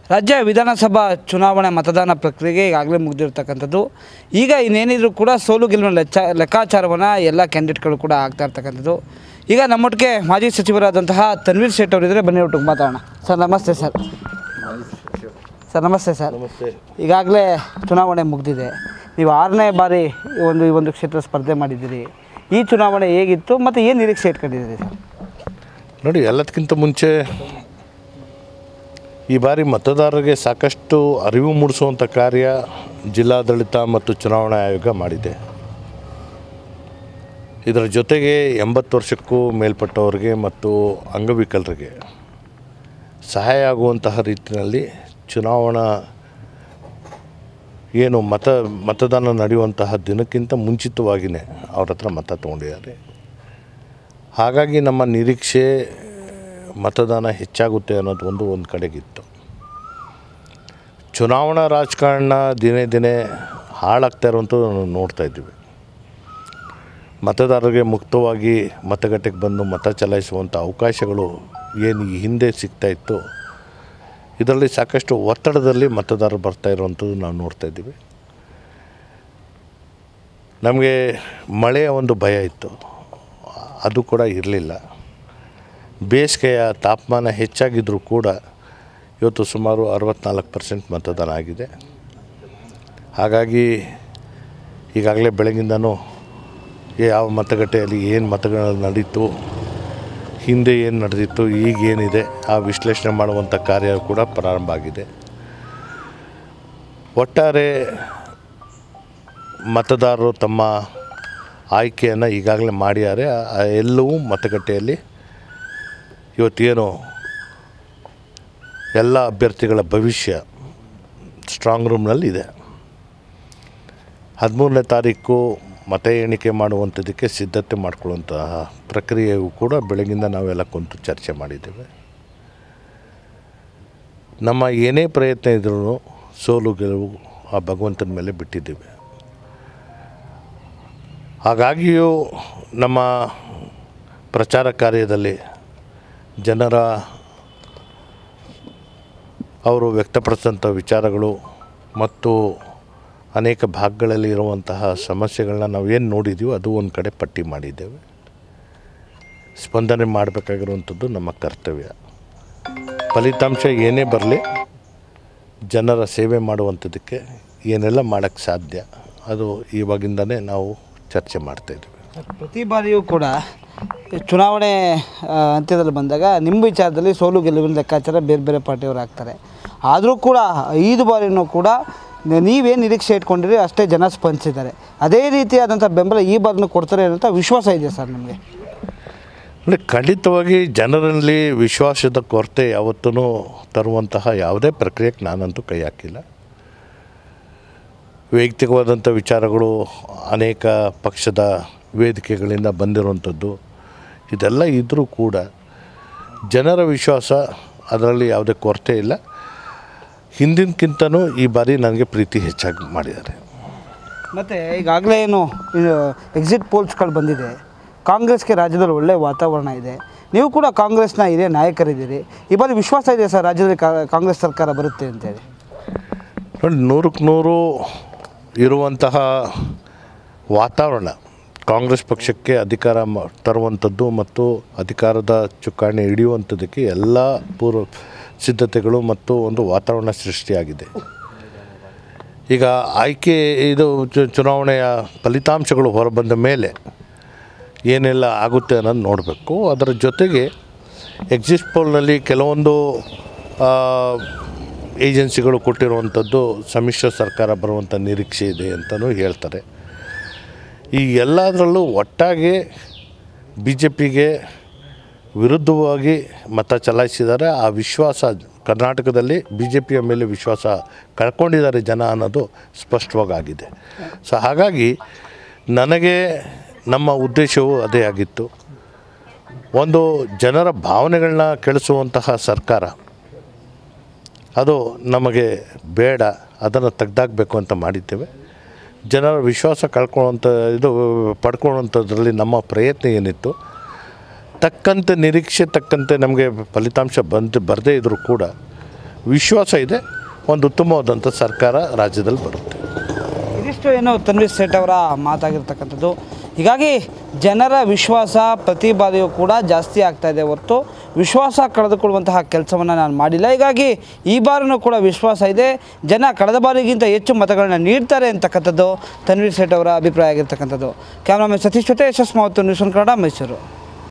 ರಾಜ್ಯ ವಿಧಾನಸಭಾ ಚುನಾವಣೆ ಮತದಾನ ಪ್ರಕ್ರಿಯೆಗೆ ಈಗಾಗಲೇ ಮುಗಿದಿರ್ತಕ್ಕಂಥದ್ದು ಈಗ ಇನ್ನೇನಿದ್ರು ಕೂಡ ಸೋಲು ಗೆಲುವಿನ ಲೆಚ್ಚ ಲೆಕ್ಕಾಚಾರವನ್ನು ಎಲ್ಲ ಕ್ಯಾಂಡಿಡೇಟ್ಗಳು ಕೂಡ ಆಗ್ತಾ ಇರ್ತಕ್ಕಂಥದ್ದು ಈಗ ನಮ್ಮೊಟ್ಟಿಗೆ ಮಾಜಿ ಸಚಿವರಾದಂತಹ ತನ್ವೀರ್ ಶೇಟ್ ಅವರಿದ್ದರೆ ಬನ್ನಿ ಒಟ್ಟಿಗೆ ಮಾತಾಡೋಣ ಸರ್ ನಮಸ್ತೆ ಸರ್ ಸರ್ ನಮಸ್ತೆ ಸರ್ ನಮಸ್ತೆ ಈಗಾಗಲೇ ಚುನಾವಣೆ ಮುಗಿದಿದೆ ನೀವು ಆರನೇ ಬಾರಿ ಈ ಒಂದು ಈ ಒಂದು ಕ್ಷೇತ್ರ ಸ್ಪರ್ಧೆ ಮಾಡಿದ್ದೀರಿ ಈ ಚುನಾವಣೆ ಹೇಗಿತ್ತು ಮತ್ತು ಏನು ನಿರೀಕ್ಷೆ ಇಟ್ಕೊಂಡಿದ್ದೀರಿ ಸರ್ ನೋಡಿ ಎಲ್ಲದಕ್ಕಿಂತ ಮುಂಚೆ ಈ ಬಾರಿ ಮತದಾರರಿಗೆ ಸಾಕಷ್ಟು ಅರಿವು ಮೂಡಿಸುವಂಥ ಕಾರ್ಯ ಜಿಲ್ಲಾಡಳಿತ ಮತ್ತು ಚುನಾವಣಾ ಆಯೋಗ ಮಾಡಿದೆ ಇದರ ಜೊತೆಗೆ ಎಂಬತ್ತು ವರ್ಷಕ್ಕೂ ಮೇಲ್ಪಟ್ಟವರಿಗೆ ಮತ್ತು ಅಂಗವಿಕಲರಿಗೆ ಸಹಾಯ ಆಗುವಂತಹ ರೀತಿಯಲ್ಲಿ ಚುನಾವಣಾ ಏನು ಮತ ಮತದಾನ ನಡೆಯುವಂತಹ ದಿನಕ್ಕಿಂತ ಮುಂಚಿತವಾಗಿಯೇ ಅವ್ರ ಹತ್ರ ಮತ ತೊಗೊಂಡಿದ್ದಾರೆ ಹಾಗಾಗಿ ನಮ್ಮ ನಿರೀಕ್ಷೆ ಮತದಾನ ಹೆಚ್ಚಾಗುತ್ತೆ ಅನ್ನೋದು ಒಂದು ಒಂದು ಕಡೆಗಿತ್ತು ಚುನಾವಣಾ ರಾಜಕಾರಣ ದಿನೇ ದಿನೇ ಹಾಳಾಗ್ತಾ ಇರುವಂಥದ್ದು ನಾವು ನೋಡ್ತಾ ಇದ್ದೀವಿ ಮತದಾರರಿಗೆ ಮುಕ್ತವಾಗಿ ಮತಗಟ್ಟೆಗೆ ಬಂದು ಮತ ಚಲಾಯಿಸುವಂಥ ಅವಕಾಶಗಳು ಏನು ಈ ಹಿಂದೆ ಸಿಗ್ತಾ ಇತ್ತು ಇದರಲ್ಲಿ ಸಾಕಷ್ಟು ಒತ್ತಡದಲ್ಲಿ ಮತದಾರರು ಬರ್ತಾ ಇರುವಂಥದ್ದು ನಾವು ನೋಡ್ತಾ ಇದ್ದೀವಿ ನಮಗೆ ಮಳೆಯ ಒಂದು ಭಯ ಇತ್ತು ಅದು ಕೂಡ ಇರಲಿಲ್ಲ ಬೇಸಿಗೆಯ ತಾಪಮಾನ ಹೆಚ್ಚಾಗಿದ್ದರೂ ಕೂಡ ಇವತ್ತು ಸುಮಾರು ಅರವತ್ನಾಲ್ಕು ಪರ್ಸೆಂಟ್ ಮತದಾನ ಆಗಿದೆ ಹಾಗಾಗಿ ಈಗಾಗಲೇ ಬೆಳಗಿಂದನೂ ಯಾವ ಮತಗಟ್ಟೆಯಲ್ಲಿ ಏನು ಮತಗಳು ನಡೀತು ಹಿಂದೆ ಏನು ನಡೆದಿತ್ತು ಈಗ ಏನಿದೆ ಆ ವಿಶ್ಲೇಷಣೆ ಮಾಡುವಂಥ ಕಾರ್ಯ ಕೂಡ ಪ್ರಾರಂಭ ಆಗಿದೆ ಒಟ್ಟಾರೆ ಮತದಾರರು ತಮ್ಮ ಆಯ್ಕೆಯನ್ನು ಈಗಾಗಲೇ ಮಾಡಿದ್ದಾರೆ ಆ ಎಲ್ಲವೂ ಮತಗಟ್ಟೆಯಲ್ಲಿ ಇವತ್ತೇನು ಎಲ್ಲ ಅಭ್ಯರ್ಥಿಗಳ ಭವಿಷ್ಯ ಸ್ಟ್ರಾಂಗ್ ರೂಮ್ನಲ್ಲಿ ಇದೆ ಹದಿಮೂರನೇ ತಾರೀಕು ಮತ ಎಣಿಕೆ ಮಾಡುವಂಥದ್ದಕ್ಕೆ ಸಿದ್ಧತೆ ಮಾಡ್ಕೊಳ್ಳುವಂತಹ ಪ್ರಕ್ರಿಯೆಯೂ ಕೂಡ ಬೆಳಗಿಂದ ನಾವೆಲ್ಲ ಕುಂತು ಚರ್ಚೆ ಮಾಡಿದ್ದೇವೆ ನಮ್ಮ ಏನೇ ಪ್ರಯತ್ನ ಇದ್ರೂ ಸೋಲು ಗೆಲುವು ಆ ಭಗವಂತನ ಮೇಲೆ ಬಿಟ್ಟಿದ್ದೇವೆ ಹಾಗಾಗಿಯೂ ನಮ್ಮ ಪ್ರಚಾರ ಕಾರ್ಯದಲ್ಲಿ ಜನರ ಅವರು ವ್ಯಕ್ತಪಡಿಸಿದಂಥ ವಿಚಾರಗಳು ಮತ್ತು ಅನೇಕ ಭಾಗಗಳಲ್ಲಿ ಇರುವಂತಹ ಸಮಸ್ಯೆಗಳನ್ನ ನಾವು ಏನು ನೋಡಿದ್ದೀವೋ ಅದು ಒಂದು ಕಡೆ ಪಟ್ಟಿ ಮಾಡಿದ್ದೇವೆ ಸ್ಪಂದನೆ ಮಾಡಬೇಕಾಗಿರುವಂಥದ್ದು ನಮ್ಮ ಕರ್ತವ್ಯ ಫಲಿತಾಂಶ ಏನೇ ಬರಲಿ ಜನರ ಸೇವೆ ಮಾಡುವಂಥದ್ದಕ್ಕೆ ಏನೆಲ್ಲ ಮಾಡೋಕ್ಕೆ ಸಾಧ್ಯ ಅದು ಇವಾಗಿಂದನೇ ನಾವು ಚರ್ಚೆ ಮಾಡ್ತಾಯಿದ್ದೀವಿ ಪ್ರತಿ ಬಾರಿಯೂ ಕೂಡ ಚುನಾವಣೆ ಆ, ಅಂತ್ಯದಲ್ಲಿ ಬಂದಾಗ ನಿಮ್ಮ ವಿಚಾರದಲ್ಲಿ ಸೋಲು ಗೆಲುವಿನ ಲೆಕ್ಕಾಚಾರ ಬೇರೆ ಬೇರೆ ಪಾರ್ಟಿಯವರು ಹಾಕ್ತಾರೆ ಆದರೂ ಕೂಡ ಐದು ಬಾರಿನೂ ಕೂಡ ನೀವೇನು ನಿರೀಕ್ಷೆ ಇಟ್ಕೊಂಡಿರಿ ಅಷ್ಟೇ ಜನ ಸ್ಪಂದಿಸಿದ್ದಾರೆ ಅದೇ ರೀತಿಯಾದಂಥ ಬೆಂಬಲ ಈ ಬಾರಿನೂ ಕೊಡ್ತಾರೆ ಅನ್ನೋಂಥ ವಿಶ್ವಾಸ ಇದೆ ಸರ್ ನಿಮಗೆ ಅಂದರೆ ಖಂಡಿತವಾಗಿ ಜನರಲ್ಲಿ ವಿಶ್ವಾಸದ ಕೊರತೆ ಯಾವತ್ತೂ ತರುವಂತಹ ಯಾವುದೇ ಪ್ರಕ್ರಿಯೆಗೆ ನಾನಂತೂ ಕೈ ಹಾಕಿಲ್ಲ ವೈಯಕ್ತಿಕವಾದಂಥ ವಿಚಾರಗಳು ಅನೇಕ ಪಕ್ಷದ ವೇದಿಕೆಗಳಿಂದ ಬಂದಿರುವಂಥದ್ದು ಇದೆಲ್ಲ ಇದ್ದರೂ ಕೂಡ ಜನರ ವಿಶ್ವಾಸ ಅದರಲ್ಲಿ ಯಾವುದೇ ಕೊರತೆ ಇಲ್ಲ ಹಿಂದಿನಕ್ಕಿಂತನೂ ಈ ಬಾರಿ ನನಗೆ ಪ್ರೀತಿ ಹೆಚ್ಚಾಗಿ ಮಾಡಿದ್ದಾರೆ ಮತ್ತು ಈಗಾಗಲೇ ಏನು ಎಕ್ಸಿಟ್ ಪೋಲ್ಸ್ಗಳು ಬಂದಿದೆ ಕಾಂಗ್ರೆಸ್ಗೆ ರಾಜ್ಯದಲ್ಲಿ ಒಳ್ಳೆಯ ವಾತಾವರಣ ಇದೆ ನೀವು ಕೂಡ ಕಾಂಗ್ರೆಸ್ನ ಹಿರಿಯ ನಾಯಕರಿದ್ದೀರಿ ಈ ಬಾರಿ ವಿಶ್ವಾಸ ಇದೆ ಸರ್ ರಾಜ್ಯದಲ್ಲಿ ಕಾ- ಕಾಂಗ್ರೆಸ್ ಸರ್ಕಾರ ಬರುತ್ತೆ ಅಂತೇಳಿ ನೋಡಿ ನೂರಕ್ಕೆ ನೂರು ಇರುವಂತಹ ವಾತಾವರಣ ಕಾಂಗ್ರೆಸ್ ಪಕ್ಷಕ್ಕೆ ಅಧಿಕಾರ ಮ- ತರುವಂಥದ್ದು ಮತ್ತು ಅಧಿಕಾರದ ಚುಕ್ಕಾಣಿ ಹಿಡಿಯುವಂಥದ್ದಕ್ಕೆ ಎಲ್ಲ ಪೂರ್ವ ಸಿದ್ಧತೆಗಳು ಮತ್ತು ಒಂದು ವಾತಾವರಣ ಸೃಷ್ಟಿಯಾಗಿದೆ ಈಗ ಆಯ್ಕೆ ಇದು ಚು- ಚುನಾವಣೆಯ ಫಲಿತಾಂಶಗಳು ಹೊರಬಂದ ಮೇಲೆ ಏನೆಲ್ಲ ಆಗುತ್ತೆ ಅನ್ನೋದು ನೋಡಬೇಕು ಅದರ ಜೊತೆಗೆ ಎಕ್ಸಿಸ್ಟ್ ಪೋಲ್ನಲ್ಲಿ ಕೆಲವೊಂದು ಆ, ಏಜೆನ್ಸಿಗಳು ಕೊಟ್ಟಿರುವಂಥದ್ದು ಸಮ್ಮಿಶ್ರ ಸರ್ಕಾರ ಬರುವಂಥ ನಿರೀಕ್ಷೆ ಇದೆ ಅಂತಲೂ ಹೇಳ್ತಾರೆ ಈ ಎಲ್ಲದರಲ್ಲೂ ಒಟ್ಟಾಗಿ ಬಿ ಜೆ ಪಿಗೆ ವಿರುದ್ಧವಾಗಿ ಮತ ಚಲಾಯಿಸಿದ್ದಾರೆ ಆ ವಿಶ್ವಾಸ ಕರ್ನಾಟಕದಲ್ಲಿ ಬಿ ಜೆ ಪಿಯ ಮೇಲೆ ವಿಶ್ವಾಸ ಕಳ್ಕೊಂಡಿದ್ದಾರೆ ಜನ ಅನ್ನೋದು ಸ್ಪಷ್ಟವಾಗಿ ಆಗಿದೆ ಸೊ ಹಾಗಾಗಿ ನನಗೆ ನಮ್ಮ ಉದ್ದೇಶವು ಅದೇ ಆಗಿತ್ತು ಒಂದು ಜನರ ಭಾವನೆಗಳನ್ನ ಕೆಳಿಸುವಂತಹ ಸರ್ಕಾರ ಅದು ನಮಗೆ ಬೇಡ ಅದನ್ನು ತೆಗ್ದಾಕಬೇಕು ಅಂತ ಮಾಡಿದ್ದೇವೆ ಜನರ ವಿಶ್ವಾಸ ಕಳ್ಕೊಳ್ಳುವಂಥ ಇದು ಪಡ್ಕೊಳ್ಳುವಂಥದ್ರಲ್ಲಿ ನಮ್ಮ ಪ್ರಯತ್ನ ಏನಿತ್ತು ತಕ್ಕಂತೆ ನಿರೀಕ್ಷೆ ತಕ್ಕಂತೆ ನಮಗೆ ಫಲಿತಾಂಶ ಬಂದು ಬರದೇ ಇದ್ದರೂ ಕೂಡ ವಿಶ್ವಾಸ ಇದೆ ಒಂದು ಉತ್ತಮವಾದಂಥ ಸರ್ಕಾರ ರಾಜ್ಯದಲ್ಲಿ ಬರುತ್ತೆ ಇದಿಷ್ಟು ಏನು ತನ್ವೀರ್ ಸೇಠ್ ಅವರ ಮಾತಾಗಿರ್ತಕ್ಕಂಥದ್ದು ಹೀಗಾಗಿ ಜನರ ವಿಶ್ವಾಸ ಪ್ರತಿ ಬಾರಿಯೂ ಕೂಡ ಜಾಸ್ತಿ ಆಗ್ತಾ ಇದೆ ಹೊರತು ವಿಶ್ವಾಸ ಕಳೆದುಕೊಳ್ಳುವಂತಹ ಕೆಲಸವನ್ನು ನಾನು ಮಾಡಿಲ್ಲ ಹೀಗಾಗಿ ಈ ಬಾರಿನೂ ಕೂಡ ವಿಶ್ವಾಸ ಇದೆ ಜನ ಕಳೆದ ಬಾರಿಗಿಂತ ಹೆಚ್ಚು ಮತಗಳನ್ನ ನೀಡ್ತಾರೆ ಅಂತಕ್ಕಂಥದ್ದು ತನ್ವೀರ್ ಸೇಠ್ ಅವರ ಅಭಿಪ್ರಾಯ ಆಗಿರ್ತಕ್ಕಂಥದ್ದು ಕ್ಯಾಮ್ರಾಮನ್ ಸತೀಶ್ ಜೊತೆ ಯಶಸ್ ಮಾವತ್ತು ನ್ಯೂಸ್ ಒನ್ ಕನ್ನಡ ಮೈಸೂರು